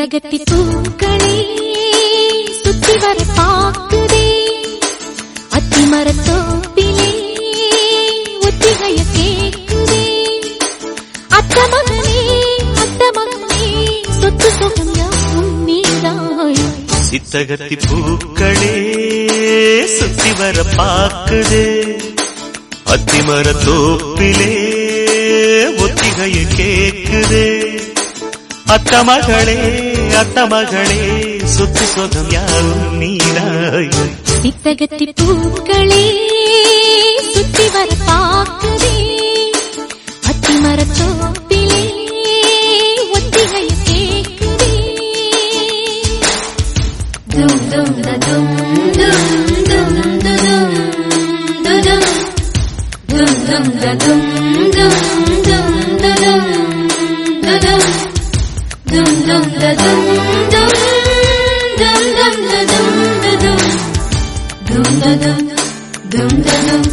சித்தகத்தி பூக்களே சுத்தி வர பாக்குதே அத்தி மரத்தோப்பிலே ஒத்திகைய கேக்குதே அத்த மகனே அத்த மகனே சொத்து சுகம் யாவும் நீதாய் சித்தகத்தி பூக்களே சுத்தி வர பாக்குது அத்திமர தோப்பிலே ஒத்திகைய கேக்குது அத்த மகளே அத்த மகளே சுத்தி சுகம் யாரும் நீராய் சித்தகத்தி பூக்களே சுத்தி வர பாக்குதே அத்தி மரத்தோப்பிலே ஒத்திகைய கேக்குதே தும் தும் த தும் தும் தும் து தும் து தும் தும் தும் த தும் தும் தும் து தும் து தும் தும் தும் த தும் தும் தும் தும் த தும் து தும் தும் த தும் தும் த தும்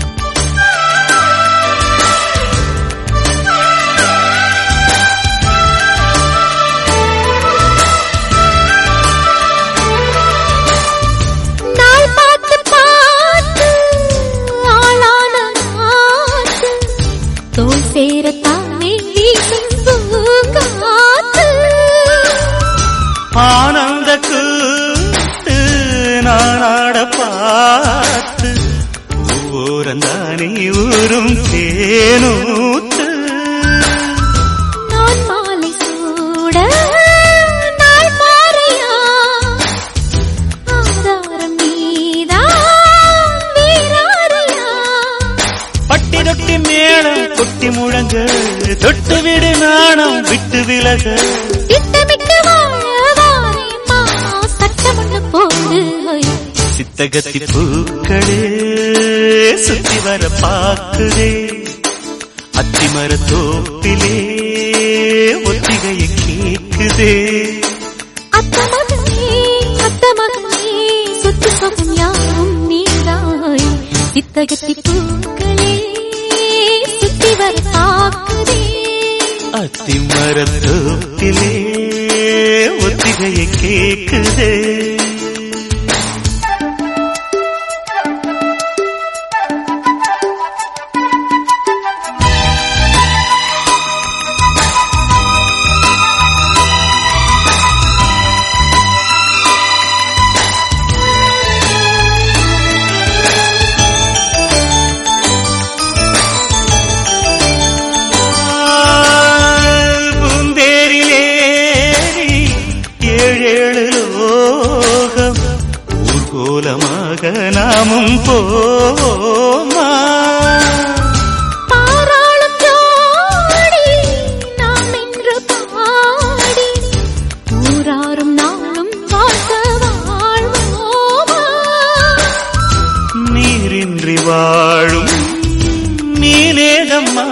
நாள் பார்த்து பார்த்து ஆளான நாத்து தோல் சேரத்தானே வீசும் பூங்காத்து ஆனந்த கூத்து நானாட பார்த்து ஊரந்தானே ஊரும் தேனூத்து நான் மாலை சூட நாள் மாறையா ஆதாரம் நீதான் வீராரையா பட்டி தொட்டி மேளம் கொட்டி முழங்க தொட்டு விடு நாணம் விட்டு விலக திட்டமிட்டு வாழவாரேம்மா சட்டமண்ண போடு சித்தகத்தி பூக்களே சுத்தி வர பாக்குதே அத்திமர தோப்பிலே ஒத்திகைய கேக்குதே அத்த மகனே அத்த மகனே சொத்து சொகம் யாவும் நீதாய் சித்தகத்தி பூக்களே சுத்தி வர பாக்குதே அத்திமர தோப்பிலே ஒத்திகைய கேக்குதே பூந்தேரிலேறி ஏழேழு லோகம் ஊர்கோலமாக நாமும் போமா பாராளும் ஜோடி நாம் என்று பாடி ஊராரும் நாளும் வாழ்க்க வாழ்வோமா நீரின்றி வாழும் நீனேதம்மா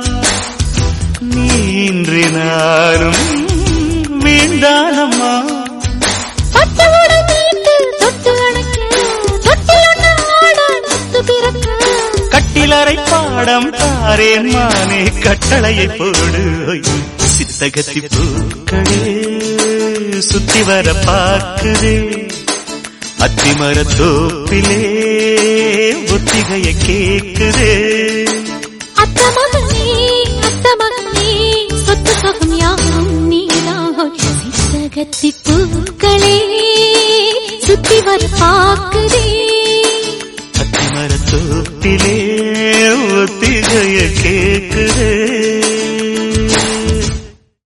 நீன்றி நானும் வீண்டானம்மா பட்டோடு நீட்டு தொட்டு அணைக்க தொட்டிலொன்று ஆட முத்து பிறக்க கட்டிலறை பாடம் தாரேன் மானே கட்டளையை போடு சித்தகத்தி பூக்களே சுத்தி வர பார்க்குதே அத்திமர தோப்பிலே ஒத்திகைய கேக்குதே அத்த மகனே அத்த மகனே சொத்து சொகம் யாவும் நீதான் சித்தகத்தி பூக்களே சுத்தி வர பாக்குதே அத்திமர தோப்பிலே ஒத்திகைய கே